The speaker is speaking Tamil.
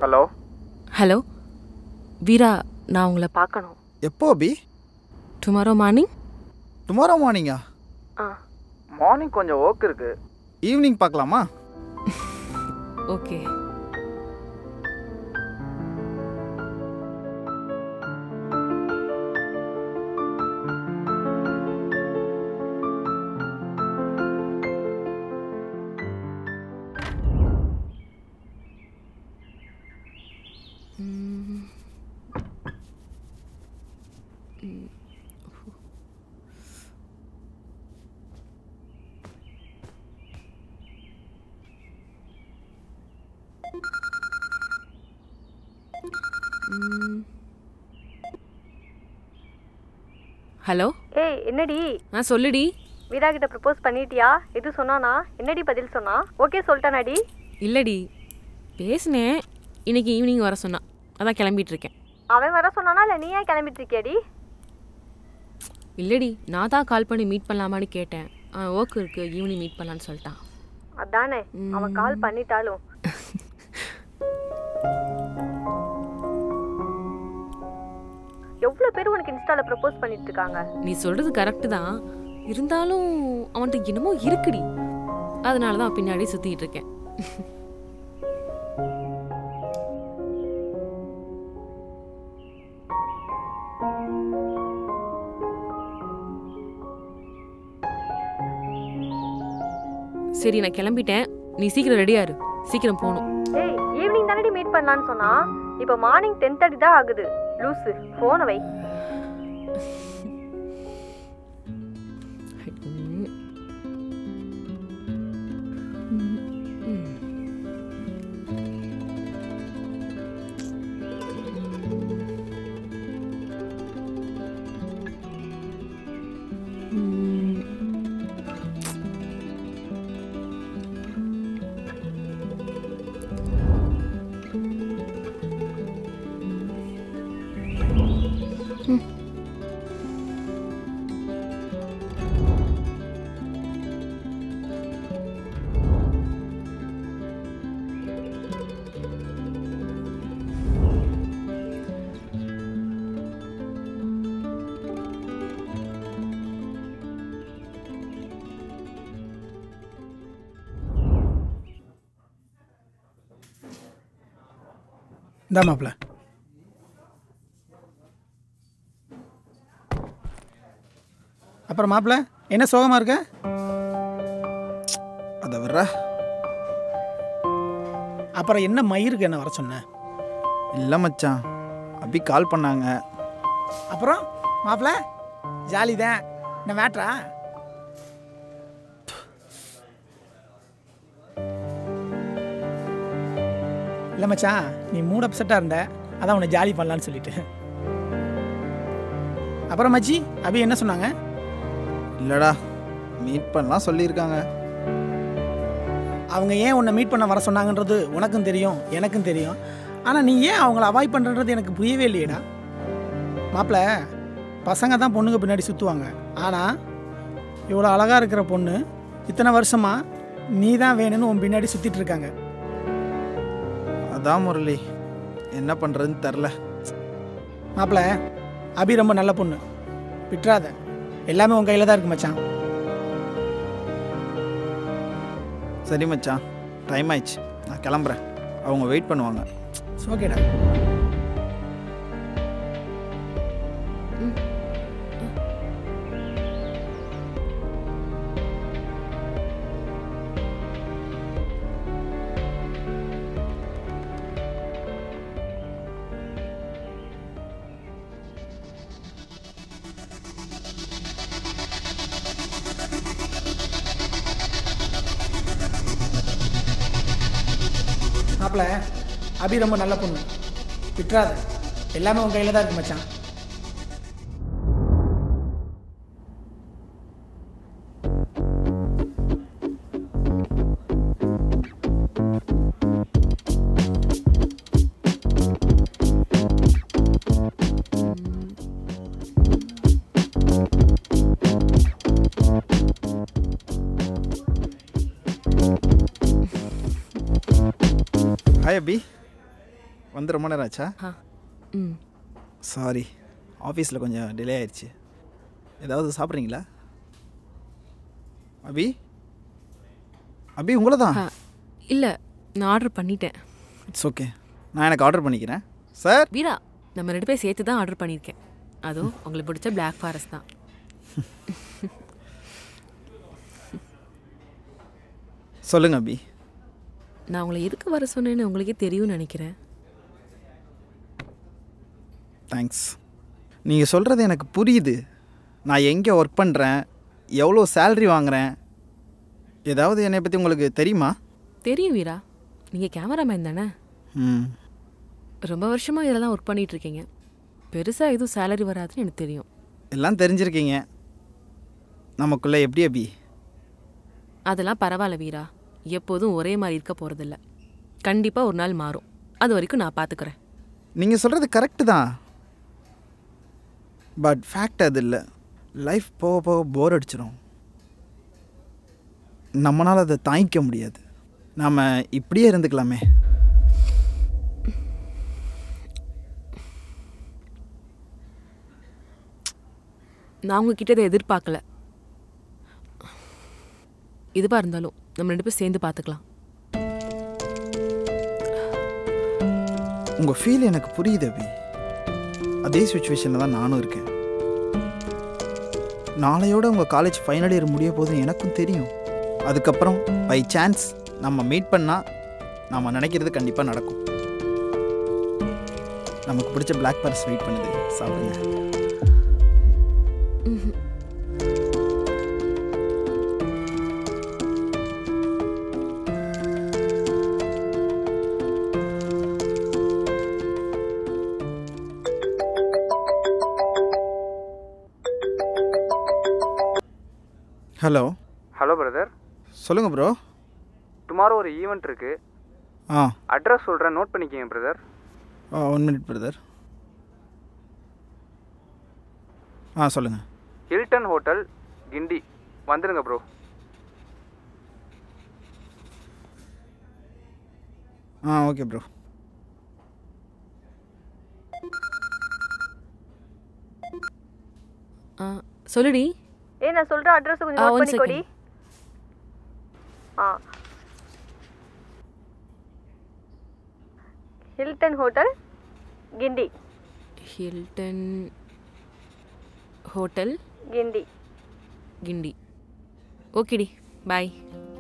ஹலோ ஹலோ வீரா நான் உங்களை பார்க்கணும் எப்போ அபி டுமாரோ மார்னிங் டுமாரோ மார்னிங்கா ஆ மார்னிங் கொஞ்சம் ஒர்க் இருக்கு ஈவினிங் பார்க்கலாமா ஓகே ஹலோ ஏய் என்னடி ஆ சொல்லுடி வீரா கிட்ட ப்ரப்போஸ் பண்ணிட்டியா எது சொன்னானா என்னடி பதில் சொன்னா ஓகே சொல்லிட்டானாடி இல்லடி பேசினேன் இன்னைக்கு ஈவினிங் வர சொன்னான் அதான் கிளம்பிட்டு இருக்கேன் அவன் வர சொன்னானா இல்லை நீ ஏன் கிளம்பிட்டு இருக்கியாடி இல்லடி நான் தான் கால் பண்ணி மீட் பண்ணலாமான்னு கேட்டேன் ஆ ஒர்க் இருக்கு ஈவினிங் மீட் பண்ணலான்னு சொல்லிட்டான் அதானே அவன் கால் பண்ணிட்டாலும் எவ்வளோ பேர் உனக்கு இன்ஸ்டால ப்ரப்போஸ் பண்ணிட்டு இருக்காங்க நீ சொல்றது கரெக்டு தான் இருந்தாலும் அவன்கிட்ட என்னமோ இருக்குடி அதனால தான் பின்னாடி சுத்திட்டு இருக்கேன் சரி நான் கிளம்பிட்டேன் நீ சீக்கிரம் ரெடியா இரு சீக்கிரம் போகணும் ஏய் ஈவினிங் தானடி மீட் பண்ணலான்னு சொன்னா இப்போ மார்னிங் டென் தேர்ட்டி தான் ஆகுது லூஸு ஃபோனை வை இந்தா மாப்பிள்ள அப்புறம் மாப்பிள்ள என்ன சோகமாக இருக்க அதை விட்ற அப்புறம் என்ன மயிருக்கு என்ன வர சொன்ன இல்லை மச்சான் அபி கால் பண்ணாங்க அப்புறம் மாப்பிள்ள ஜாலி தான் என்ன மேட்ரா இல்லை மச்சான் நீ மூட் அப்செட்டாக இருந்த அதான் உன்னை ஜாலி பண்ணலான்னு சொல்லிட்டு அப்புறம் மச்சி அபி என்ன சொன்னாங்க இல்லைடா மீட் பண்ணலாம் சொல்லியிருக்காங்க அவங்க ஏன் உன்னை மீட் பண்ண வர சொன்னாங்கன்றது உனக்கும் தெரியும் எனக்கும் தெரியும் ஆனால் நீ ஏன் அவங்கள அவாய்ட் பண்ணுறது எனக்கு புரியவே இல்லையேடா மாப்பிள்ள பசங்க தான் பொண்ணுங்க பின்னாடி சுற்றுவாங்க ஆனால் இவ்வளோ அழகாக இருக்கிற பொண்ணு இத்தனை வருஷமாக நீ தான் வேணும்னு உன் பின்னாடி சுற்றிட்டு இருக்காங்க அதான் முரளி என்ன பண்ணுறதுன்னு தெரில மாப்பிள்ள அபி ரொம்ப நல்ல பொண்ணு விட்டுறாத எல்லாமே உன் கையில் தான் இருக்கு மச்சான் சரி மச்சான் டைம் ஆயிடுச்சு நான் கிளம்புறேன் அவங்க வெயிட் பண்ணுவாங்க ஓகேடா மாப்பிள்ள அபி ரொம்ப நல்ல பொண்ணு விட்டுறாத எல்லாமே உன் கையில் தான் இருக்கு மச்சான் ஹாய் அபி வந்து ரொம்ப நேரம் ஆச்சா ஆ ம் சாரி ஆஃபீஸில் கொஞ்சம் டிலே ஆயிடுச்சு ஏதாவது சாப்பிட்றீங்களா அபி அபி உங்களை தான் ஆ இல்லை நான் ஆர்டர் பண்ணிட்டேன் இட்ஸ் ஓகே நான் எனக்கு ஆர்டர் பண்ணிக்கிறேன் சார் வீரா நம்ம ரெண்டு பேரும் சேர்த்து தான் ஆர்டர் பண்ணியிருக்கேன் அதுவும் உங்களுக்கு பிடிச்ச Black ஃபாரஸ்ட் தான் சொல்லுங்க அபி நான் உங்களை எதுக்கு வர சொன்னேன்னு உங்களுக்கே தெரியும்னு நினைக்கிறேன் தேங்க்ஸ் நீங்கள் சொல்கிறது எனக்கு புரியுது நான் எங்கே ஒர்க் பண்ணுறேன் எவ்வளோ சேல்ரி வாங்குறேன் ஏதாவது என்னை பற்றி உங்களுக்கு தெரியுமா தெரியும் வீரா நீங்கள் கேமராமேன் தானே ம் ரொம்ப வருஷமாக இதில் தான் ஒர்க் பண்ணிட்டு இருக்கீங்க பெருசாக எதுவும் சேலரி வராதுன்னு எனக்கு தெரியும் எல்லாம் தெரிஞ்சிருக்கீங்க நமக்குள்ளே எப்படி அபி அதெல்லாம் பரவாயில்ல வீரா எப்போதும் ஒரே மாதிரி இருக்க போகிறதில்ல கண்டிப்பாக ஒரு நாள் மாறும் அது வரைக்கும் நான் பார்த்துக்கிறேன் நீங்கள் சொல்கிறது கரெக்டு தான் பட் ஃபேக்ட் அது இல்லை லைஃப் போக போக போர் அடிச்சிடும் நம்மளால் அதை தாங்கிக்க முடியாது நாம் இப்படியே இருந்துக்கலாமே நான் உங்ககிட்ட இதை எதிர்பார்க்கல எதுவாக இருந்தாலும் நம்ம ரெண்டு பேரும் சேர்ந்து பார்த்துக்கலாம் உங்கள் ஃபீல் எனக்கு புரியுது அபி அதே சுச்சுவேஷனில் தான் நானும் இருக்கேன் நாளையோட உங்கள் காலேஜ் ஃபைனல் இயர் முடிய போதும் எனக்கும் தெரியும் அதுக்கப்புறம் பை சான்ஸ் நம்ம மீட் பண்ணால் நம்ம நினைக்கிறது கண்டிப்பாக நடக்கும் நமக்கு பிடிச்ச பிளாக் பர்ஸ் வெயிட் பண்ணுது சாப்பிடுங்க ஹலோ ஹலோ பிரதர் சொல்லுங்கள் ப்ரோ டுமாரோ ஒரு ஈவெண்ட் இருக்கு ஆ அட்ரஸ் சொல்கிறேன் நோட் பண்ணிக்கங்க பிரதர் ஒன் மினிட் பிரதர் ஆ சொல்லுங்கள் ஹில்டன் ஹோட்டல் கிண்டி வந்துடுங்க ப்ரோ ஆ ஓகே ப்ரோ ஆ சொல்லுடி ஏ நான் சொல்ற அட்ரஸ் கொஞ்சம் ஆ, நோட் one பண்ணிக்கோடி ஆ Hilton hotel Guindy Hilton hotel Guindy Guindy ஓகேடி பாய்